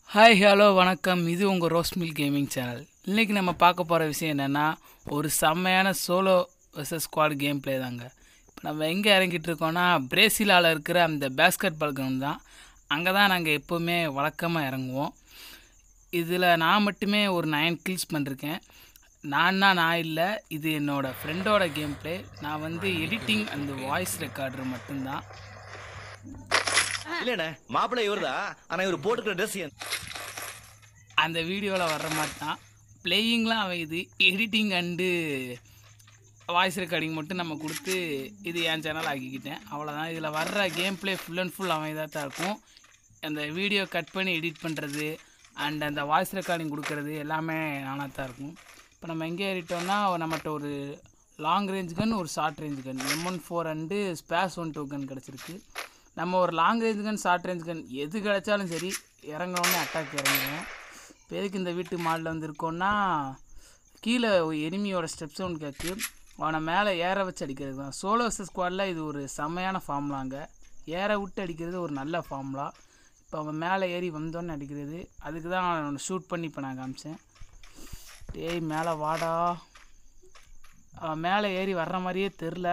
Hi hello வணக்கம் இது உங்கள் ரோஸ் மில் கேமிங் சேனல் இன்றைக்கி நம்ம பார்க்க போகிற விஷயம் என்னென்னா ஒரு செம்மையான solo versus squad game play தாங்க இப்போ நம்ம எங்கே இறங்கிட்டு இருக்கோம்னா பிரேசிலாவில் இருக்கிற அந்த பேஸ்கெட் பால் கிரவுண்ட் தான் அங்கே தான் நாங்கள் எப்போவுமே வழக்கமாக இறங்குவோம் இதில் நான் மட்டுமே ஒரு நைன் கில்ஸ் பண்ணிருக்கேன் நான்னா நான் இல்லை இது என்னோடய ஃப்ரெண்டோட கேம் ப்ளே நான் வந்து எடிட்டிங் அந்த வாய்ஸ் ரெக்கார்டர் மட்டும்தான் இல்லண்ணே மாப்பிள்ளை இவர்தா ஆனா இவர் போட்டுக்கிற ட்ரெஸ் அந்த வீடியோவில் வர்ற மாதிரி தான் பிளேயிங்லாம் அவன் இது எடிட்டிங் அண்டு வாய்ஸ் ரெக்கார்டிங் மட்டும் நம்ம கொடுத்து இது என் சேனல் ஆக்கிக்கிட்டேன் அவ்வளோதான் இதில் வர்ற game play full and full அவன் இதாக தான் இருக்கும் அந்த வீடியோ கட் பண்ணி எடிட் பண்ணுறது அண்ட் அந்த வாய்ஸ் ரெக்கார்டிங் கொடுக்கறது எல்லாமே நானாக தான் இருக்கும் இப்போ நம்ம எங்கே ஏறிட்டோம்னா நம்மகிட்ட ஒரு லாங் ரேஞ்ச் கன் ஒரு short range gun M one four and SPAS one two gun கிடச்சிருக்கு நம்ம ஒரு long range gun short range gun எது கிடைச்சாலும் சரி இறங்கினோடனே அட்டாக் இறங்குவோம் இப்போ எதுக்கு இந்த வீட்டு மாடில் வந்து இருக்கோம்னா கீழே எனிமியோட ஸ்டெப் சவுண்ட் கேட்கு அவனை மேலே ஏற வச்சு அடிக்கிறது தான் சோலோ ஸ்குவாடில் இது ஒரு செம்மையான ஃபார்ம்லாங்க ஏற விட்டு அடிக்கிறது ஒரு நல்ல ஃபார்ம்லா இப்போ அவன் மேலே ஏறி வந்தோன்னு அடிக்கிறது அதுக்கு தான் அவனை ஷூட் பண்ணி இப்போ நான் காமிச்சேன் டேய் மேலே வாடா அவன் மேலே ஏறி வர்ற மாதிரியே தெரில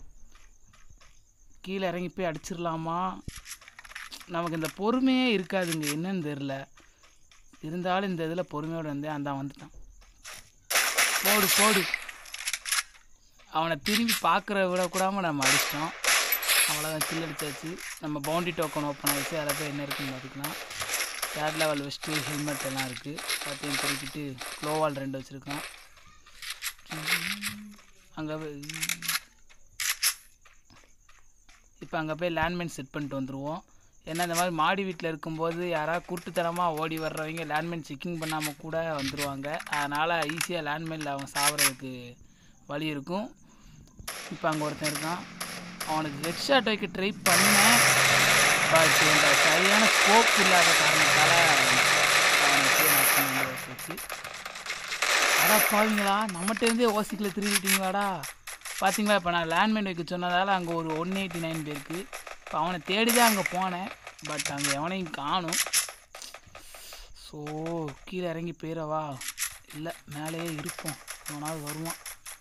கீழே இறங்கி போய் அடிச்சிடலாமா நமக்கு இந்த பொறுமையே இருக்காதுங்க என்னன்னு தெரில இருந்தாலும் இந்த இதில் பொறுமையோடு இருந்தேன் அந்த வந்துட்டான் போடு போடு அவனை திரும்பி பார்க்குற விட கூடாமல் நம்ம அடிச்சிட்டோம் அவ்வளோதான் கில் அடிச்சாச்சு நம்ம பவுண்டி டோக்கன் ஓப்பன் ஆகிடுச்சு அதில் போய் என்ன இருக்குன்னு பார்த்துக்கலாம் தேர்ட் லெவல் வெஸ்ட்டு ஹெல்மெட் எல்லாம் இருக்குது பார்த்தையும் பொறுக்கிட்டு க்ளோவால் ரெண்டு வச்சுருக்கான் அங்கே இப்போ அங்கே போய் லேண்ட்மைன் செட் பண்ணிட்டு வந்துடுவோம் ஏன்னா இந்த மாதிரி மாடி வீட்டில் இருக்கும்போது யாராவது குருட்டுத்தனமாக ஓடி வர்றவங்க லேண்ட்மைன் செக்கிங் பண்ணாமல் கூட வந்துடுவாங்க அதனால் ஈஸியாக லேண்ட்மைனில் அவன் சாவறதுக்கு வழி இருக்கும் இப்போ அங்கே ஒருத்தன் இருக்கான் அவனுக்கு ஹெட்ஷாட் வைக்க ட்ரை பண்ணேன் பட் இந்த சரியான ஸ்கோப் இல்லாத காரணத்தால் அவனுக்கு knock பண்ண வேண்டியதா போச்சு அடா பாவீங்களா நம்மகிட்டேருந்தே ஓசிக்கில் திருடிட்டீங்களாடா பார்த்தீங்களா இப்போ நான் லேண்ட்மைன் வைக்க சொன்னதால் அங்கே ஒரு ஒன் எயிட்டி நைன் பேருக்கு இப்போ அவனை தேடி தான் அங்கே போனேன் பட் அங்கே எவனையும் காணும் ஸோ கீழே இறங்கி போயிடவா இல்லை மேலேயே இருப்போம் அவனாவது வருவான்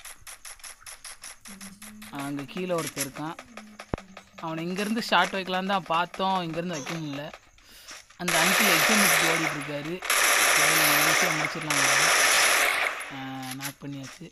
அங்கே கீழே ஒருத்தர் இருக்கான் அவனை இங்கேருந்து ஷார்ட் வைக்கலாம் தான் பார்த்தோம் இங்கேருந்து வைக்க முடியல அந்த அங்கிள் எக்ஸாம் ஓடிட்டு இருக்காரு ஈஸியாக முடிச்சிடலாம் நாக் பண்ணியாச்சு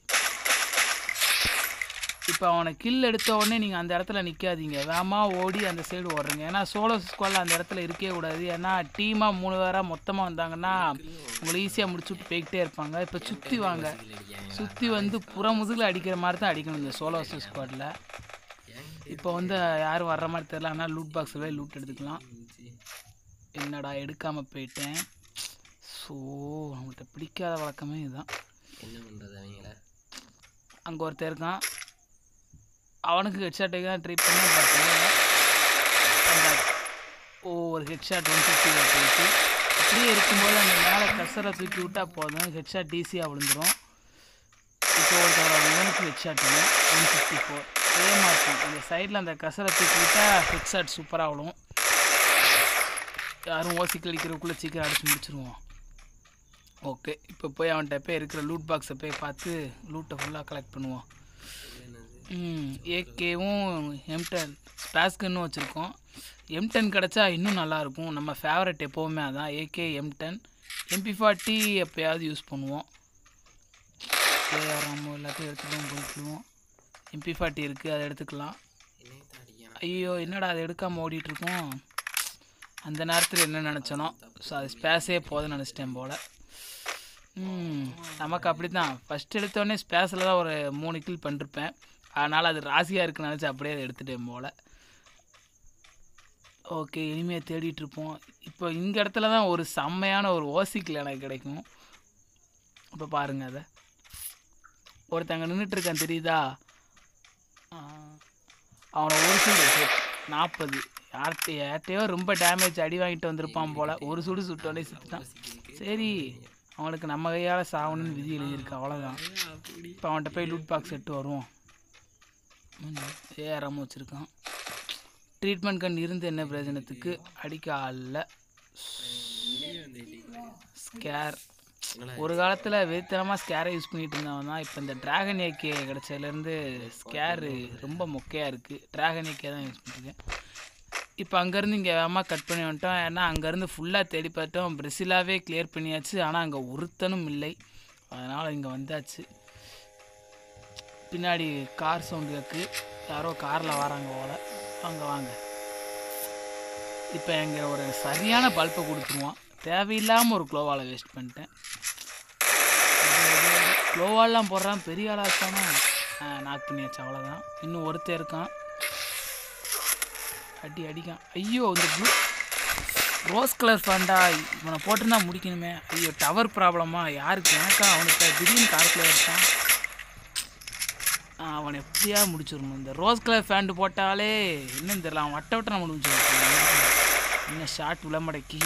இப்போ அவனை கில் எடுத்த உடனே நீங்கள் அந்த இடத்துல நிற்காதீங்க வேகமாக ஓடி அந்த சைடு ஓடுறீங்க ஏன்னா சோலோ ஸ்குவாடில் அந்த இடத்துல இருக்கவே கூடாது ஏன்னா டீமாக மூணு பேராக மொத்தமாக வந்தாங்கன்னா உங்களை ஈஸியாக முடிச்சு விட்டு போய்கிட்டே இருப்பாங்க இப்போ சுற்றி வாங்க சுற்றி வந்து புறமுதுகில் அடிக்கிற மாதிரி தான் அடிக்கணும் இந்த சோலோ ஸ்குவாடில் இப்போ வந்து யாரும் வர்ற மாதிரி தெரியல ஆனால் லூட் பாக்ஸில் லூட் எடுத்துக்கலாம் என்னடா எடுக்காமல் போயிட்டேன் ஸோ அவங்கள்ட்ட பிடிக்காத வழக்கமே இதுதான் என்ன பண்றது அவங்கள அங்கே ஒருத்தன் இருக்கான் அவனுக்கு ஹெட்ஷாட் தான் ட்ரை பண்ண பட் அந்த ஓ ஒரு ஹெட்ஷாட் ஒன் ஃபிஃப்டி போயிட்டு அப்படியே இருக்கும்போது அந்த மேலே கசரை தூக்கி விட்டால் போதும் ஹெட்ஷாட் ஈஸியாக விழுந்துடும் இப்போ ஒருத்தரோட இவனுக்கு ஹெட்ஷாட் வேணும் ஒன் ஃபிஃப்டி ஃபோர் சேமாக இருக்கும் அந்த சைடில் அந்த கசரை தூக்கி விட்டால் ஹெட்ஷாட் சூப்பராக விழும் யாரும் ஓசிக்கு அடிக்கிறதுக்குள்ளே சீக்கிரம் அடிச்சு முடிச்சிருவோம் ஓகே இப்போ போய் அவன்கிட்ட போய் இருக்கிற லூட் பாக்ஸை போய் பார்த்து லூட்டை ஃபுல்லாக கலெக்ட் பண்ணுவோம் ம் ஏகேவும் எம்டன் ஸ்பாஸ்கன்னு வச்சுருக்கோம் எம்டன் கிடச்சா இன்னும் நல்லாயிருக்கும் நம்ம ஃபேவரட் எப்போவுமே அதான் ஏகே எம்டன் எம்பி ஃபார்ட்டி எப்போயாவது யூஸ் பண்ணுவோம் ஏஆர்எம் எல்லாத்தையும் எடுத்துக்கலாம் போய்க்குவோம் எம்பி ஃபார்ட்டி இருக்குது அதை எடுத்துக்கலாம் என்னைய தாடியா ஐயோ என்னடா அதை எடுக்காமல் ஓடிட்டுருக்கோம் அந்த நேரத்தில் என்ன நினச்சனோ ஸோ அது ஸ்பேஸே போதும்னு நினச்சிட்டேன் போல் ம் நமக்கு அப்படி தான் ஃபஸ்ட் எடுத்தோடனே ஸ்பேஸில் தான் ஒரு மூணு கில் பண்ணிருப்பேன் அதனால் அது ராசியாக இருக்குன்னு நினச்சி அப்படியே அதை எடுத்துட்டேன் போல் ஓகே இனிமேல் தேடிட்டு இருப்போம் இப்போ இந்த இடத்துல தான் ஒரு செம்மையான ஒரு ஓசிக்கில் எனக்கு கிடைக்கும் இப்போ பாருங்கள் அதை ஒருத்தங்க நின்றுட்டுருக்கான் தெரியுதா ஆ, அவனை ஒரு சுடு நாற்பது யார்கிட்ட யார்கிட்டயோ ரொம்ப டேமேஜ் அடி வாங்கிட்டு வந்திருப்பான் போல் ஒரு சுடு சுட்டோடனே செத்துட்டான் சரி அவனுக்கு நம்ம கையால் சாவணும்னு விதி எழுதியிருக்கு அவ்வளோதான் இப்போ அவன்கிட்ட போய் லூட் பாக்ஸ் எடுத்து வருவோம் ஏறாமல் வச்சுருக்கான் ட்ரீட்மெண்ட் கண் இருந்து என்ன பிரயோஜனத்துக்கு அடிக்க ஆள் இல்லை இங்கே வந்துட்டு ஸ்கேர் என்னடா ஒரு காலத்தில் வெறித்தனமாக ஸ்கேரை யூஸ் பண்ணிட்டு இருந்தவன் தான் இப்போ இந்த டிராகன் ஏகே கிடச்சதுலேருந்து ஸ்கேரு ரொம்ப மொக்கையாக இருக்குது டிராகன் ஏகே தான் யூஸ் பண்ணிருக்கேன் இப்போ அங்கேருந்து இங்கே வேகமாக கட் பண்ணி வந்துட்டோம் ஏன்னா அங்கேருந்து ஃபுல்லாக தேடி பார்த்தோம் பிரசிலாவே கிளியர் பண்ணியாச்சு ஆனால் அங்கே ஒருத்தனும் இல்லை அதனால் இங்கே வந்தாச்சு பின்னாடி கார் சவுண்டு கேக்கு யாரோ காரில் வராங்க போல வாங்க வாங்க இப்போ எங்க ஒரு சரியான பல்பை கொடுத்துருவோம் தேவையில்லாமல் ஒரு க்ளோவால் வேஸ்ட் பண்ணிட்டேன் க்ளோவால்லாம் போடுறான் பெரிய ஆளாச்சானா நாக் பண்ணியாச்சு அவ்வளோதான் இன்னும் ஒருத்தன் இருக்கான் அடி அடிக்கான் ஐயோ இந்த ப்ளூ ரோஸ் கலர் ஃபேண்டா இவனை போட்டுருந்தா முடிக்கணுமே ஐயோ டவர் ப்ராப்ளமா யாருக்கு எனக்கா அவனுக்கு திடீர்னு காரத்தில் இருக்கான் ஆ, அவனை எப்படியா முடிச்சிடணும் இந்த ரோஸ் கலர் ஃபேண்ட் போட்டாலே என்னன்னு தெரியல அவன் வட்ட வட்ட நம்ம முடிச்சிருக்கான் இன்னும் ஷார்ட் விளம்படைக்கு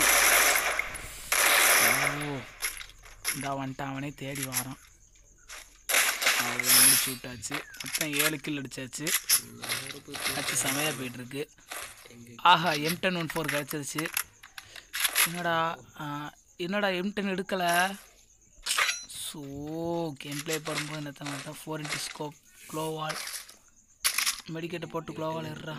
ஓ இந்த வந்துட்டான் அவனே தேடி வாரான் அவ்வளோதான் முடிச்சு விட்டாச்சு மொத்தம் ஏழு கில் அடிச்சாச்சு அச்சு செமையாக போயிட்டுருக்கு ஆஹா எம் டென் ஒன் ஃபோர் கிடச்சிருச்சு என்னடா ஆ, என்னடா எம் டென் எடுக்கலை ஸோ கேம் ப்ளே பண்ணும்போது என்ன தான் ஃபோர் இன்ட்டு ஸ்கோப் க்ளோவால் மெடிக்கெட்டை போட்டு க்ளோவால் எடுறா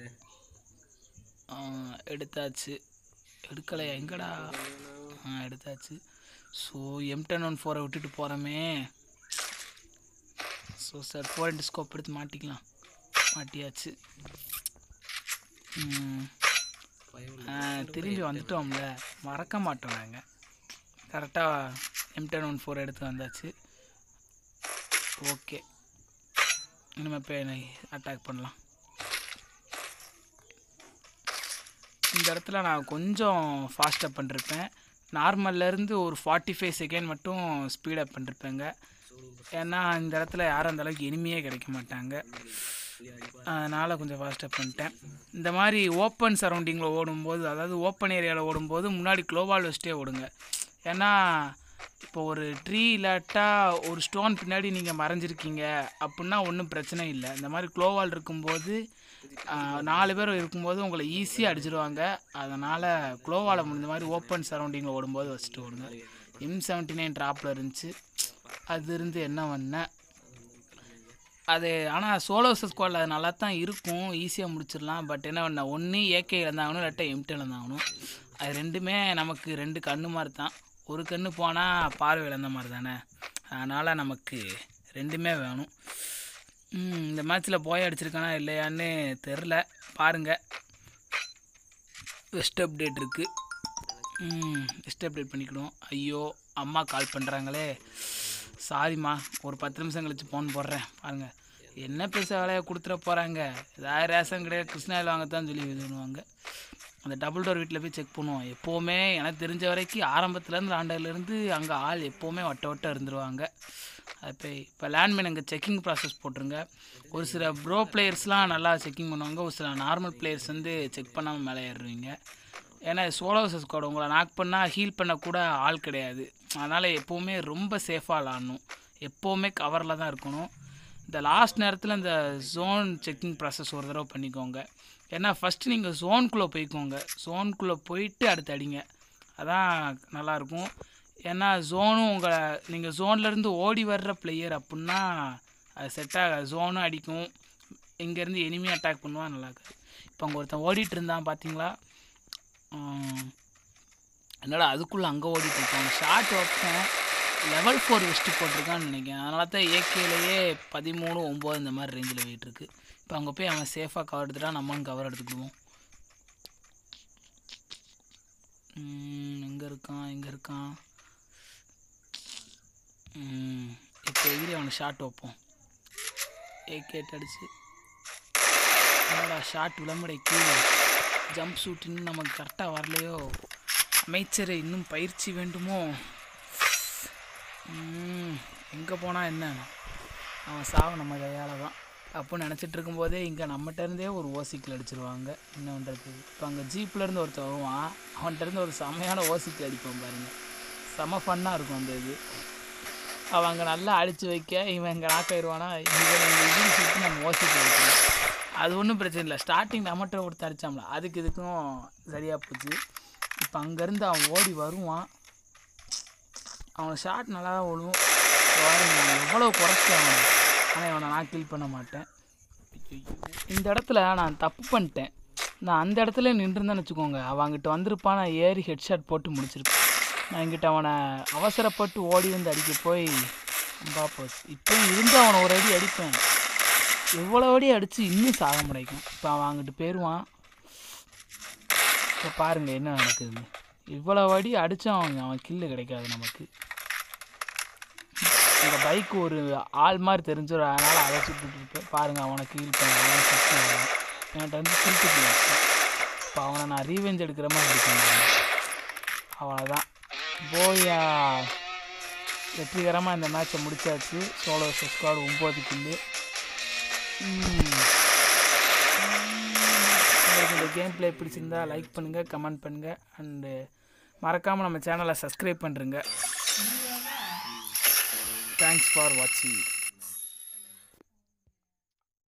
ஆ, எடுத்தாச்சு எடுக்கலை எங்கடா ஆ எடுத்தாச்சு ஸோ எம் டென் ஒன் ஃபோரை விட்டுட்டு போகிறோமே so sir four into scope எடுத்து மாட்டிக்கலாம் மாட்டியாச்சு ம். ஆ, திரும்பி வந்துட்டோம்ல மறக்க மாட்டோம் நாங்கள் கரெக்டாக எம் டென் ஒன் ஃபோர் எடுத்து வந்தாச்சு ஓகே இனிமேல் போய் அட்டாக் பண்ணலாம் இந்த இடத்துல நான் கொஞ்சம் ஃபாஸ்டப் பண்ணிருப்பேன் நார்மல்லேருந்து ஒரு ஃபார்ட்டி ஃபைவ் செகண்ட் மட்டும் ஸ்பீடப் பண்ணிருப்பேங்க ஏன்னா இந்த இடத்துல யாரும் அந்த அளவுக்கு இனிமையே கிடைக்க மாட்டாங்க அதனால் கொஞ்சம் ஃபாஸ்டப் பண்ணிட்டேன் இந்த மாதிரி ஓப்பன் சரௌண்டிங்கில் ஓடும்போது அதாவது ஓப்பன் ஏரியாவில் ஓடும்போது முன்னாடி க்ளோவால் வச்சுட்டே ஓடுங்க ஏன்னா இப்போ ஒரு ட்ரீ இல்லாட்டா ஒரு ஸ்டோன் பின்னாடி நீங்கள் மறைஞ்சிருக்கீங்க அப்படின்னா ஒன்றும் பிரச்சனை இல்லை இந்த மாதிரி க்ளோவால் இருக்கும்போது ஆ, நாலு பேர் இருக்கும்போது உங்களை ஈஸியாக அடிச்சிருவாங்க அதனால் க்ளோவால் முடிஞ்ச மாதிரி ஓப்பன் சரௌண்டிங்கில் ஓடும்போது வச்சுட்டு ஓடுங்க எம் செவன்ட்டி நைன் ட்ராப்பில் இருந்துச்சு அது இருந்து என்ன பண்ணேன் அது ஆனால் சோலோ ஸ்குவாடில் அது நல்லா தான் இருக்கும் ஈஸியாக முடிச்சிடலாம் பட் என்ன பண்ண ஒன்று ஏகே இருந்தாகணும் இல்லாட்டா எம்டி இருந்தாகணும் அது ரெண்டுமே நமக்கு ரெண்டு கண்ணு மாதிரி தான் ஒரு கண்ணு போனால் பார்வை இழந்த மாதிரி தானே அதனால் நமக்கு ரெண்டுமே வேணும் ம், இந்த மேட்ச்சில் போய் அடிச்சிருக்கானா இல்லையான்னு தெரில பாருங்கள் வெஸ்ட் அப்டேட் இருக்குது வெஸ்ட் அப்டேட் பண்ணிக்கிடுவோம் ஐயோ அம்மா கால் பண்ணுறாங்களே சாரிம்மா ஒரு பத்து நிமிஷம் கழிச்சு ஃபோன் போடுறேன் பாருங்கள் என்ன பெருசாக வேலையை கொடுத்துட போகிறாங்க ஏதாவது ரேஷன் கிடையாது கிருஷ்ணாயில் வாங்கத்தான் சொல்லி இது பண்ணுவாங்க அந்த டபுள் டோர் வீட்டில் போய் செக் பண்ணுவோம் எப்போவுமே எனக்கு தெரிஞ்ச வரைக்கும் ஆரம்பத்துலேருந்து ஆண்டர்லேருந்து அங்கே ஆள் எப்போவுமே வட்ட வட்ட இருந்துருவாங்க அது போய் இப்போ லேண்ட்மேன் அங்கே செக்கிங் ப்ராசஸ் போட்டுருங்க ஒரு சில ப்ரோ பிளேயர்ஸ்லாம் நல்லா செக்கிங் பண்ணுவாங்க ஒரு சில நார்மல் பிளேயர்ஸ் வந்து செக் பண்ணாமல் மேலே ஏறுவீங்க ஏன்னா சோலோ ஸ்குவாட் உங்களை நாக் பண்ணால் ஹீல் பண்ணக்கூட ஆள் கிடையாது அதனால் எப்போவுமே ரொம்ப சேஃபாக விளாடணும் எப்போவுமே கவரில் தான் இருக்கணும் இந்த லாஸ்ட் நேரத்தில் இந்த ஜோன் செக்கிங் ப்ராசஸ் ஒரு தடவை பண்ணிக்கோங்க ஏன்னா ஃபஸ்ட்டு நீங்கள் ஜோனுக்குள்ளே போய்க்கோங்க ஜோனுக்குள்ளே போயிட்டு அடுத்து அடிங்க அதான் நல்லாயிருக்கும் ஏன்னா ஜோனும் உங்களை நீங்கள் ஜோன்லேருந்து ஓடி வர்ற பிளேயர் அப்படின்னா அது செட் ஆகாது ஜோனும் அடிக்கும் இங்கேருந்து எனிமி அட்டாக் பண்ணுவான் நல்லா இருக்காது இப்போ அங்கே ஒருத்தன் ஓடிட்டு இருந்தான் பார்த்தீங்களா ஆம். என்னடா அதுக்குள்ளே அங்கே ஓடிட்டு இருக்காங்க ஷார்ட் வைப்பேன் லெவல் ஃபோர் வெஸ்ட்டு போட்டிருக்கான்னு நினைக்கிறேன் அதனால தான் ஏகேலையே பதிமூணு ஒம்பது இந்த மாதிரி ரேஞ்சில் போயிட்டு இருக்கு இப்போ அங்கே போய் அவன் சேஃபாக கவர் எடுத்துட்டான் நம்மளும் கவர் எடுத்துக்கிடுவோம் எங்கே இருக்கான் எங்கே இருக்கான் ம், இப்போ எகிரி அவனை ஷார்ட் வைப்போம் ஏகேட் அடிச்சு என்னடா ஷார்ட் விளம்படைக்கு ஜம்ப் ஷூட் இன்னும் நமக்கு கரெக்டாக வரலையோ அமைச்சரை இன்னும் பயிற்சி வேண்டுமோ எங்கே போனால் என்ன அவன் சாவு நம்ம கையால் தான் அப்போ நினச்சிட்டு இருக்கும்போதே இங்கே நம்மகிட்ட இருந்தே ஒரு ஓசிக்கில் அடிச்சிருவாங்க என்ன பண்ணுறது இப்போ அங்கே ஜீப்லேருந்து ஒருத்தன் வருவான் அவன்கிட்ட இருந்து ஒரு செமையான ஓசிக்கில் அடிப்போம் பாருங்க செம ஃபன்னாக இருக்கும் அந்த இது அவன் அங்கே நல்லா அடித்து வைக்க இவன் இங்கே நாக்காயிருவானா இவன் இங்கே இது சுற்றி நம்ம ஓசிக்கில் அடிக்கணும் அது ஒன்றும் பிரச்சனை இல்லை ஸ்டார்டிங் நம்மகிட்ட ஒருத்தர் அடித்தாம்ல அதுக்கு இதுக்கும் சரியாக போச்சு இப்போ அங்கேருந்து அவன் ஓடி வருவான் அவன் ஷாட் நல்லா தான் ஓடும் பாருங்க நான் எவ்வளோ குறைச்சேன் அவனை ஆனால் இவனை நான் கில் பண்ண மாட்டேன் இந்த இடத்துல நான் தப்பு பண்ணிட்டேன் நான் அந்த இடத்துல நின்றுருந்தேன்னு வச்சுக்கோங்க அவன் அங்கிட்ட வந்திருப்பான் நான் ஏறி ஹெட்ஷாட் போட்டு முடிச்சிருப்பேன் நான் இங்கிட்ட அவனை அவசரப்பட்டு ஓடி வந்து அடிக்க போய் அம்பா போச்சு இப்போயும் இருந்து அவனை ஒரு அடி அடிப்பேன் எவ்வளோ அடி அடித்து இன்னும் சாக முடிக்கும் இப்போ அவன் அங்கிட்டு போயிடுவான் இப்போ பாருங்கள் என்ன நடக்குதுன்னு இவ்வளோ அடி அடித்தான் அவங்க அவன் கில்லு கிடைக்காது நமக்கு இந்த பைக் ஒரு ஆள் மாதிரி தெரிஞ்சிடும் அதனால் அதை சுட்டுட்டு இருப்பேன் பாருங்கள் அவனை கீழ் பண்ண அவனை சுற்றி என்கிட்ட வந்து திருட்டு இப்போ அவனை நான் ரீவெஞ்ச் எடுக்கிற மாதிரி இருக்கேன் அவ்வளோதான் போயா வெற்றிகரமாக இந்த மேட்சை முடிச்சாச்சு சோலோ ஸ்குவாட் ஒம்பது கில்லு உங்களுக்கு இந்த கேம் ப்ளே பிடிச்சிருந்தா லைக் பண்ணுங்கள் கமெண்ட் பண்ணுங்கள் அண்டு மறக்காமல் நம்ம சேனலை சப்ஸ்கிரைப் பண்ணுறங்க தேங்க்ஸ் ஃபார் வாட்சிங்